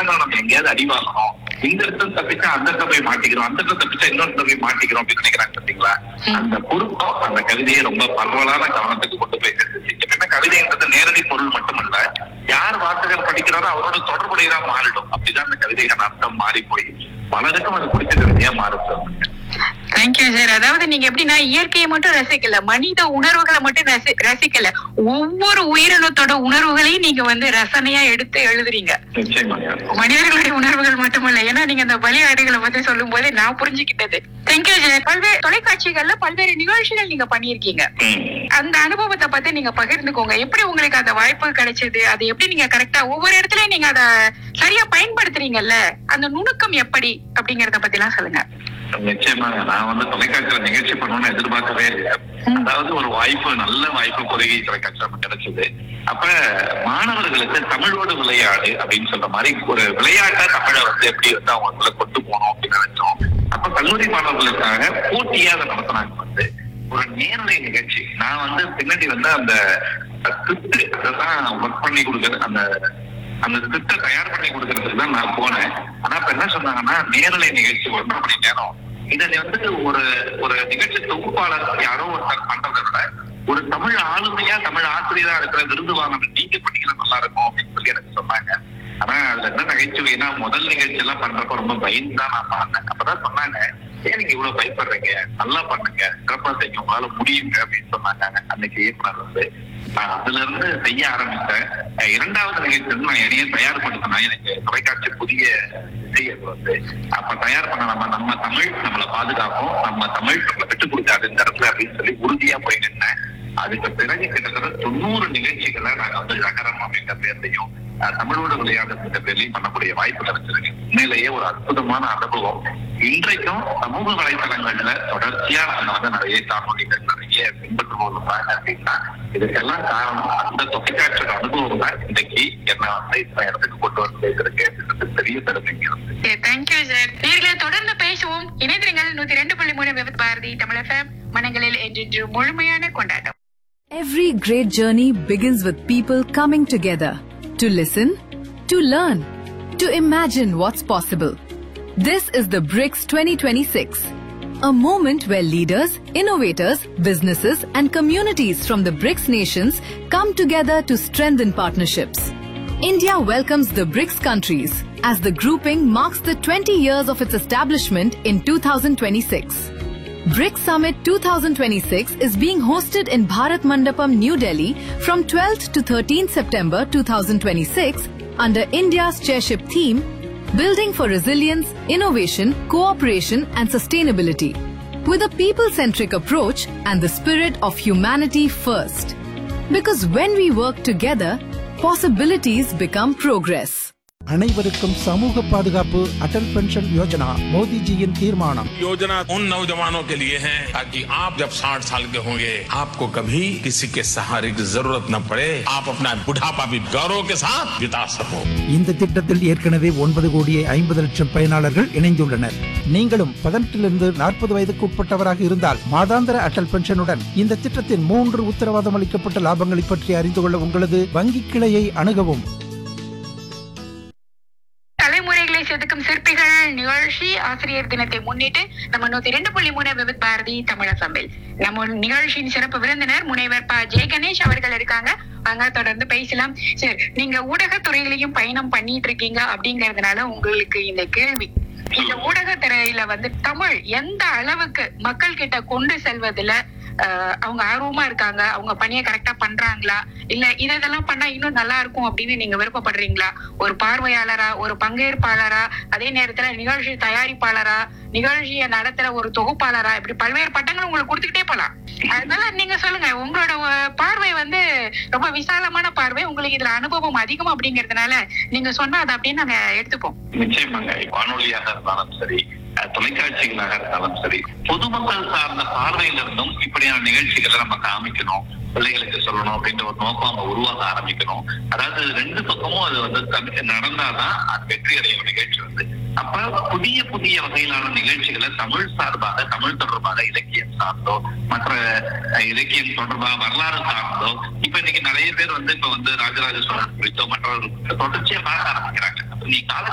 நேரங்கள் நம்ம எங்கேயாவது அடி வாங்கணும் இந்த இடத்துல தப்பிச்சா அந்த இடத்துல போய் மாட்டிக்கிறோம் அந்த இடத்துல தப்பிச்சா இன்னொரு இடத்துல போய் மாட்டிக்கிறோம் அப்படின்னு நினைக்கிறாங்க பாத்தீங்களா அந்த பொருத்தம் அந்த கவிதையை ரொம்ப பரவலான கவனத்துக்கு கொண்டு போய் சேர்த்துச்சு எப்பவுமே கவிதைன்றது நேரடி பொருள் மட்டுமல்ல யார் வாசகர் படிக்கிறாரோ அவரோட தொடர்புடையதா மாறிடும் அப்படிதான் அந்த கவிதைக்கான அர்த்தம் மாறி போய் பலருக்கும் அது பிடிச்ச கவிதையா மாறும் தேங்க்யூ சார் அதாவது நீங்க எப்படின்னா இயற்கையை மட்டும் ரசிக்கல மனித உணர்வுகளை மட்டும் ரசி- ரசிக்கல ஒவ்வொரு உயிரினத்தோட உணர்வுகளையும் நீங்க வந்து ரசனையா எடுத்து எழுதுறீங்க நிச்சயமாங்க மனிதர்களுடைய உணர்வுகள் மட்டுமல்ல ஏன்னா நீங்க அந்த பலியாடுகளை பத்தி சொல்லும் போது நான் புரிஞ்சுக்கிட்டது தேங்க்யூ சார் பல்வேறு தொலைக்காட்சிகள்ல பல்வேறு நிகழ்ச்சிகள் நீங்க பண்ணியிருக்கீங்க ம். அந்த அனுபவத்தை பத்தி நீங்க பகிர்ந்துக்கோங்க எப்படி உங்களுக்கு அந்த வாய்ப்பு கிடைச்சது அது எப்படி நீங்க கரெக்டா ஒவ்வொரு இடத்துலயும் நீங்க அத சரியா பயன்படுத்துறீங்கல்ல அந்த நுணுக்கம் எப்படி அப்படிங்கறத பத்தி எல்லாம் சொல்லுங்க நிச்சயமாக நான் வந்து தொலைக்காட்சியில நிகழ்ச்சி பண்ணணும்னு எதிர்பார்க்கவே இல்லை அதாவது ஒரு வாய்ப்பு நல்ல வாய்ப்பு பொருகி தொலைக்காட்சி நமக்கு கிடைச்சது அப்ப மாணவர்களுக்கு தமிழோடு விளையாடு அப்படின்னு சொல்ற மாதிரி ஒரு விளையாட்டா தமிழை வந்து எப்படி வந்து அவங்களுக்குள்ள கொண்டு போகணும் அப்படின்னு நினைச்சோம் அப்ப கல்லூரி மாணவர்களுக்காக போட்டியா அதை நடத்தினாங்க வந்து ஒரு நேரலை நிகழ்ச்சி நான் வந்து பின்னாடி வந்து அந்த ஸ்கிரிப்ட் அதான் ஒர்க் பண்ணி கொடுக்குறது அந்த அந்த ஸ்கிரிப்டை தயார் பண்ணி கொடுக்கறதுக்கு தான் நான் போனேன் ஆனா இப்ப என்ன சொன்னாங்கன்னா நேரலை நிகழ்ச்சி ஒன்றரை மணி நேரம் இதை வந்து ஒரு ஒரு நிகழ்ச்சி தொகுப்பாளர் யாரோ ஒருத்தர் பண்றதை விட ஒரு தமிழ் ஆளுமையா தமிழ் ஆசிரியரா இருக்கிற விருது வாங்கணும் நீங்க பண்ணீங்கன்னா நல்லா இருக்கும் அப்படின்னு சொல்லி எனக்கு சொன்னாங்க ஆனா அதுல என்ன நகைச்சுவைனா முதல் நிகழ்ச்சி எல்லாம் பண்றப்ப ரொம்ப பயந்து தான் நான் பண்ணேன் அப்பதான் சொன்னாங்க ஏன் நீங்க இவ்வளவு பயப்படுறீங்க நல்லா பண்ணுங்க சிறப்பா செய்யுங்க உங்களால முடியுங்க அப்படின்னு சொன்னாங்க அன்னைக்கு இயக்குனர் வந்து நான் அதுல இருந்து செய்ய ஆரம்பிச்சேன் அஹ் இரண்டாவது நிகழ்ச்சி வந்து நான் என்னையே தயார்படுத்தினேன் எனக்கு தொலைக்காட்சி புதிய விஷயம் வந்து அப்ப தயார் பண்ண நம்ம நம்ம தமிழ் நம்மளை பாதுகாப்போம் நம்ம தமிழ் நம்மளை விட்டு கொடுக்காது இந்த இடத்துல அப்படின்னு சொல்லி உறுதியா போய் நின்னேன் அதுக்கு பிறகு கிட்டத்தட்ட தொண்ணூறு நிகழ்ச்சிகளை நாங்க வந்து நகரம் அப்படின்ற பேர்லையும் அஹ், தமிழோட விளையாடுற பேர்லையும் பண்ணக்கூடிய வாய்ப்பு கிடைச்சிருக்கு உண்மையிலேயே ஒரு அற்புதமான அனுபவம் இன்றைக்கும் சமூக வலைத்தளங்கள்ல தொடர்ச்சியா நாங்க வந்து நிறைய காணொலிகள் நிறைய பின்பற்றுவோம் அப்படின்னா இதுக்கெல்லாம் காரணம் அந்த தொலைக்காட்சியோட அனுபவம் தான் இன்னைக்கு என்ன வந்து இந்த இடத்துக்கு கொண்டு வந்து சேர்த்திருக்கு அப்படின்றது பெரிய பெருமைங்க இருக்கு தேங்க்யூ சார் நேர்களை தொடர்ந்து பேசுவோம் இணைந்திருங்கள் நூத்தி ரெண்டு புள்ளி மூணு விபத் பாரதி தமிழ் எஃப்எம் மனங்களில் என்று முழுமையான கொண்டாட்டம் Every great journey begins with people coming together to listen, to learn, to imagine what's possible. This is the BRICS 2026, a moment where leaders, innovators, businesses, and communities from the BRICS nations come together to strengthen partnerships. India welcomes the BRICS countries as the grouping marks the 20 years of its establishment in 2026. BRICS Summit 2026 is being hosted in Bharat Mandapam, New Delhi from 12th to 13th September 2026 under India's chairship theme Building for Resilience, Innovation, Cooperation and Sustainability with a people-centric approach and the spirit of humanity first. Because when we work together, possibilities become progress. அனைவருக்கும் சமூக பாதுகாப்பு Atal pension Yojana மோடிஜியின் தீர்மானம் योजना उन नौजवानों के लिए है ताकि आप जब 60 साल के होंगे आपको कभी किसी के सहारे की जरूरत न पड़े आप अपना बुढ़ापा भी गौरव के साथ बिता सको இந்த திட்டத்தில் ஏற்கனவே ஒன்பது கோடியே ஐம்பது லட்சம் பயனாளர்கள் இணைந்துள்ளனர் நீங்களும் பதினெட்டிலிருந்து நாற்பது வயதுக்கு உட்பட்டவராக இருந்தால் மாதாந்திர அடல் பென்ஷனுடன் இந்த திட்டத்தின் மூன்று உத்தரவாதம் அளிக்கப்பட்ட லாபங்களை பற்றி அறிந்து கொள்ள உங்களது வங்கி கிளையை அணுகவும் தலைமுறைகளை செதுக்கும் சிற்பிகள் நிகழ்ச்சி ஆசிரியர் தினத்தை முன்னிட்டு நம்ம நூத்தி ரெண்டு புள்ளி மூணு விபத் பாரதி தமிழ சபையில் நம்ம நிகழ்ச்சியின் சிறப்பு விருந்தினர் முனைவர் ப ஜெய கணேஷ் அவர்கள் இருக்காங்க வாங்க தொடர்ந்து பேசலாம் சரி நீங்க ஊடகத்துறையிலையும் பயணம் பண்ணிட்டு இருக்கீங்க அப்படிங்கறதுனால உங்களுக்கு இந்த கேள்வி இந்த ஊடகத்துறையில வந்து தமிழ் எந்த அளவுக்கு மக்கள் கிட்ட கொண்டு செல்வதுல ஆஹ், அவங்க ஆர்வமா இருக்காங்க அவங்க பணியை கரெக்டா பண்றாங்களா இல்ல இது இதெல்லாம் பண்ணா இன்னும் நல்லா இருக்கும் அப்படின்னு நீங்க விருப்பப்படுறீங்களா ஒரு பார்வையாளரா ஒரு பங்கேற்பாளரா அதே நேரத்துல நிகழ்ச்சி தயாரிப்பாளரா நிகழ்ச்சியை நடத்துற ஒரு தொகுப்பாளரா இப்படி பல்வேறு பட்டங்கள் உங்களுக்கு கொடுத்துக்கிட்டே போலாம் அதனால நீங்க சொல்லுங்க உங்களோட அஹ், பார்வை வந்து ரொம்ப விசாலமான பார்வை உங்களுக்கு இதுல அனுபவம் அதிகம் அப்படிங்கறதுனால நீங்க சொன்னா அதை அப்படியே நாங்க எடுத்துப்போம் நிச்சயமாங்க வானொலியாக இருந்தாலும் சரி அஹ், தொலைக்காட்சிகளாக இருந்தாலும் சரி பொதுமக்கள் சார்ந்த பார்வையில இருந்தும் இப்படியான நிகழ்ச்சிகளை நம்ம காமிக்கணும் பிள்ளைகளுக்கு சொல்லணும் அப்படின்ற ஒரு நோக்கம் அவங்க உருவாக்க ஆரம்பிக்கணும் அதாவது ரெண்டு பக்கமும் அது வந்து தம்- நடந்தாதான் அது வெற்றி அடையும் நிகழ்ச்சி வந்து அப்ப புதிய புதிய வகையிலான நிகழ்ச்சிகளை தமிழ் சார்பாக தமிழ் தொடர்பாக இலக்கியம் சார்ந்தோ மற்ற அஹ், இலக்கியம் தொடர்பாக வரலாறு சார்ந்தோ இப்ப இன்னைக்கு நிறைய பேர் வந்து இப்ப வந்து ராஜராஜ சோழன் குறித்தோ மற்றவர்கள் தொடர்ச்சியா பார்க்க ஆரம்பிக்கிறாங்க அப்ப நீ கால